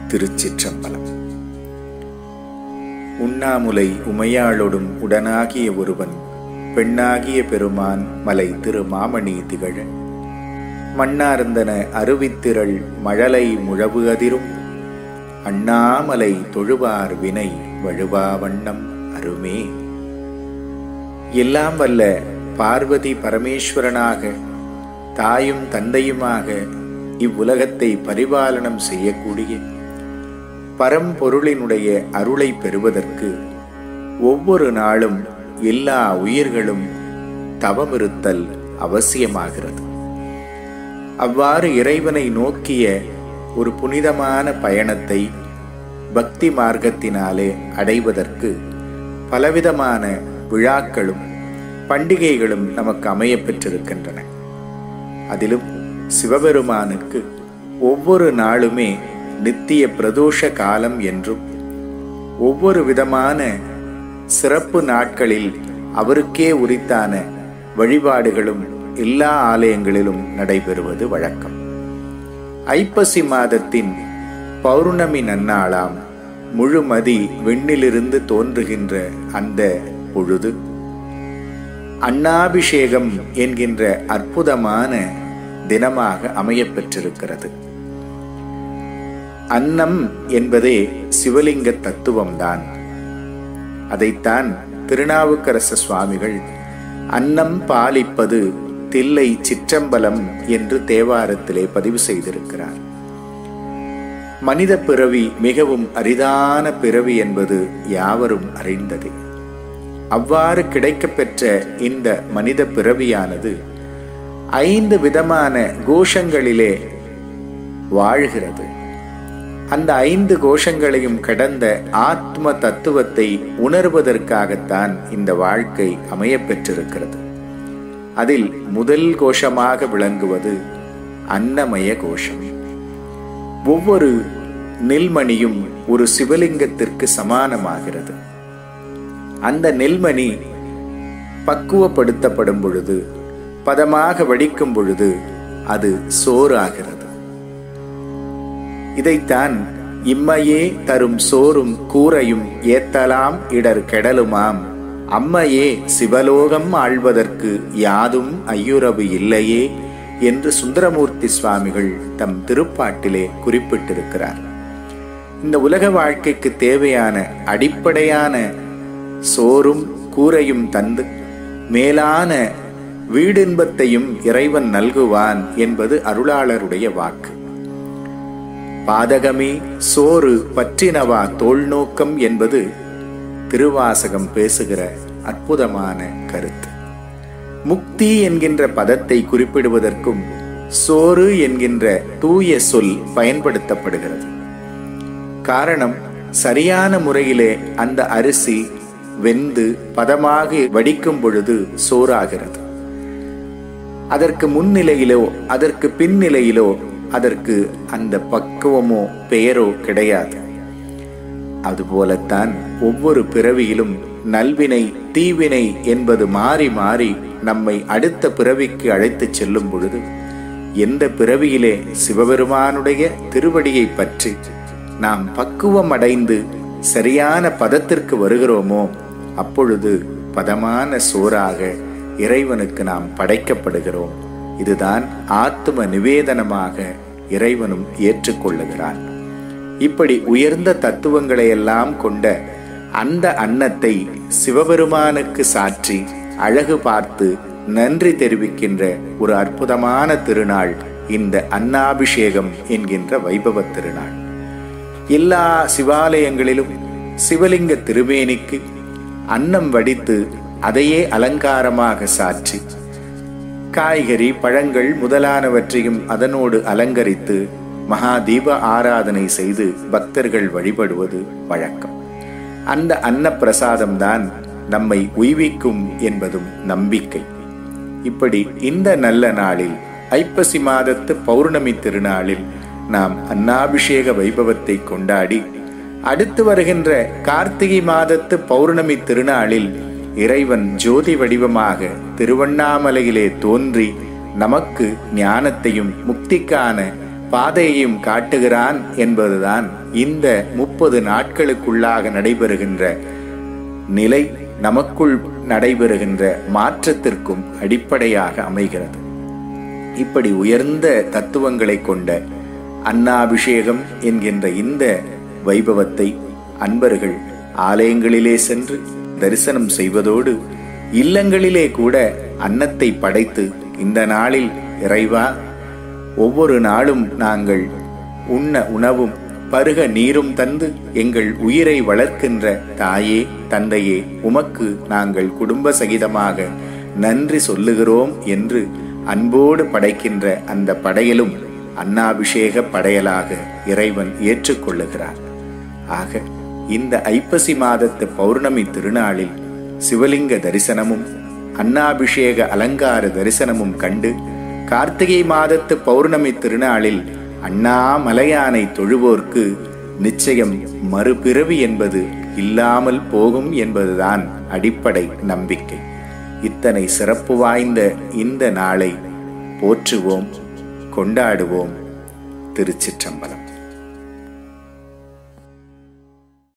திருச்சிற்றம்பலம் உண்ணாமுலை உமையாளொடும் உடனாகிய ஒருவன் பெண்ணாகிய பெருமான் மலை திரு மாமணி திகழ மண்ணார்ந்தன அருவித்திரள் மழலை முழவு அதிரும் அண்ணாமலை தொழுவார் வினை வழுவா வண்ணம் அருமே எல்லாம் வல்ல பார்வதி பரமேஸ்வரனாக தாயும் தந்தையுமாக இவ்வுலகத்தை பரிபாலனம் செய்யக்கூடிய பரம்பொருளினுடைய அருளை பெறுவதற்கு ஒவ்வொரு நாளும் எல்லா உயிர்களும் தவமிருத்தல் அவசியமாகிறது அவ்வாறு இறைவனை நோக்கிய ஒரு புனிதமான பயணத்தை பக்தி மார்க்கத்தினாலே அடைவதற்கு பலவிதமான விழாக்களும் பண்டிகைகளும் நமக்கு அமைய பெற்றிருக்கின்றன அதிலும் சிவபெருமானுக்கு ஒவ்வொரு நாளுமே நித்திய பிரதோஷ காலம் என்றும் ஒவ்வொரு விதமான சிறப்பு நாட்களில் அவருக்கே உரித்தான வழிபாடுகளும் எல்லா ஆலயங்களிலும் நடைபெறுவது வழக்கம் ஐப்பசி மாதத்தின் பௌர்ணமி நன்னாளாம் முழுமதி விண்ணிலிருந்து தோன்றுகின்ற அந்த பொழுது அண்ணாபிஷேகம் என்கின்ற அற்புதமான தினமாக அமையப் பெற்றிருக்கிறது அன்னம் என்பதே சிவலிங்க தத்துவம்தான் அதைத்தான் திருநாவுக்கரச சுவாமிகள் அன்னம் பாலிப்பது தில்லை சிற்றம்பலம் என்று தேவாரத்திலே பதிவு செய்திருக்கிறார் மனித பிறவி மிகவும் அரிதான பிறவி என்பது யாவரும் அறிந்ததே அவ்வாறு கிடைக்கப்பெற்ற இந்த மனித பிறவியானது ஐந்து விதமான கோஷங்களிலே வாழ்கிறது அந்த ஐந்து கோஷங்களையும் கடந்த ஆத்ம தத்துவத்தை உணர்வதற்காகத்தான் இந்த வாழ்க்கை அமையப்பெற்றிருக்கிறது அதில் முதல் கோஷமாக விளங்குவது அன்னமய கோஷம் ஒவ்வொரு நெல்மணியும் ஒரு சிவலிங்கத்திற்கு சமானமாகிறது அந்த நெல்மணி பக்குவப்படுத்தப்படும் பொழுது பதமாக வடிக்கும் பொழுது அது சோறாகிறது இதைத்தான் இம்மையே தரும் சோறும் கூரையும் ஏத்தலாம் இடர் கெடலுமாம் அம்மையே சிவலோகம் ஆழ்வதற்கு யாதும் ஐயுறவு இல்லையே என்று சுந்தரமூர்த்தி சுவாமிகள் தம் திருப்பாட்டிலே குறிப்பிட்டிருக்கிறார் இந்த உலக வாழ்க்கைக்கு தேவையான அடிப்படையான சோறும் கூரையும் தந்து மேலான வீடின்பத்தையும் இறைவன் நல்குவான் என்பது அருளாளருடைய வாக்கு பாதகமே சோறு பற்றினவா தோல் நோக்கம் என்பது திருவாசகம் பேசுகிற அற்புதமான கருத்து முக்தி என்கின்ற பதத்தை குறிப்பிடுவதற்கும் சோறு என்கின்ற தூய சொல் பயன்படுத்தப்படுகிறது காரணம் சரியான முறையிலே அந்த அரிசி வெந்து பதமாக வடிக்கும் பொழுது சோறாகிறது அதற்கு முன்னிலையிலோ அதற்கு பின்னிலையிலோ அதற்கு அந்த பக்குவமோ பெயரோ கிடையாது அதுபோலத்தான் ஒவ்வொரு பிறவியிலும் நல்வினை தீவினை என்பது மாறி மாறி நம்மை அடுத்த பிறவிக்கு அழைத்துச் செல்லும் பொழுது எந்த பிறவியிலே சிவபெருமானுடைய திருவடியை பற்றி நாம் பக்குவம் அடைந்து சரியான பதத்திற்கு வருகிறோமோ அப்பொழுது பதமான சோறாக இறைவனுக்கு நாம் படைக்கப்படுகிறோம் இதுதான் ஆத்ம நிவேதனமாக இறைவனும் ஏற்றுக்கொள்ளுகிறான் இப்படி உயர்ந்த தத்துவங்களை எல்லாம் கொண்ட அந்த அன்னத்தை சிவபெருமானுக்கு சாற்றி அழகு பார்த்து நன்றி தெரிவிக்கின்ற ஒரு அற்புதமான திருநாள் இந்த அன்னாபிஷேகம் என்கின்ற வைபவ திருநாள் எல்லா சிவாலயங்களிலும் சிவலிங்க திருமேனிக்கு அன்னம் வடித்து அதையே அலங்காரமாக சாற்றி காய்கறி பழங்கள் முதலானவற்றையும் அதனோடு அலங்கரித்து மகா தீப ஆராதனை செய்து பக்தர்கள் வழிபடுவது வழக்கம் அந்த அன்னப்பிரசாதம்தான் நம்மை உய்விக்கும் என்பதும் நம்பிக்கை இப்படி இந்த நல்ல நாளில் ஐப்பசி மாதத்து பௌர்ணமி திருநாளில் நாம் அன்னாபிஷேக வைபவத்தை கொண்டாடி அடுத்து வருகின்ற கார்த்திகை மாதத்து பௌர்ணமி திருநாளில் இறைவன் ஜோதி வடிவமாக திருவண்ணாமலையிலே தோன்றி நமக்கு ஞானத்தையும் முக்திக்கான பாதையையும் காட்டுகிறான் என்பதுதான் இந்த முப்பது நாட்களுக்குள்ளாக நடைபெறுகின்ற நிலை நமக்குள் நடைபெறுகின்ற மாற்றத்திற்கும் அடிப்படையாக அமைகிறது இப்படி உயர்ந்த தத்துவங்களை கொண்ட அன்னாபிஷேகம் என்கின்ற இந்த வைபவத்தை அன்பர்கள் ஆலயங்களிலே சென்று தரிசனம் செய்வதோடு இல்லங்களிலே கூட அன்னத்தை படைத்து இந்த நாளில் இறைவா ஒவ்வொரு நாளும் நாங்கள் உண்ண உணவும் பருக நீரும் தந்து எங்கள் உயிரை வளர்க்கின்ற தாயே தந்தையே உமக்கு நாங்கள் குடும்ப சகிதமாக நன்றி சொல்லுகிறோம் என்று அன்போடு படைக்கின்ற அந்த படையலும் அன்னாபிஷேக படையலாக இறைவன் ஏற்றுக்கொள்ளுகிறார் ஆக இந்த ஐப்பசி மாதத்து பௌர்ணமி திருநாளில் சிவலிங்க தரிசனமும் அன்னாபிஷேக அலங்கார தரிசனமும் கண்டு கார்த்திகை மாதத்து பௌர்ணமி திருநாளில் அண்ணாமலையானை தொழுவோர்க்கு நிச்சயம் மறுபிறவி என்பது இல்லாமல் போகும் என்பதுதான் அடிப்படை நம்பிக்கை இத்தனை சிறப்பு வாய்ந்த இந்த நாளை போற்றுவோம் கொண்டாடுவோம் திருச்சிற்றம்பலம்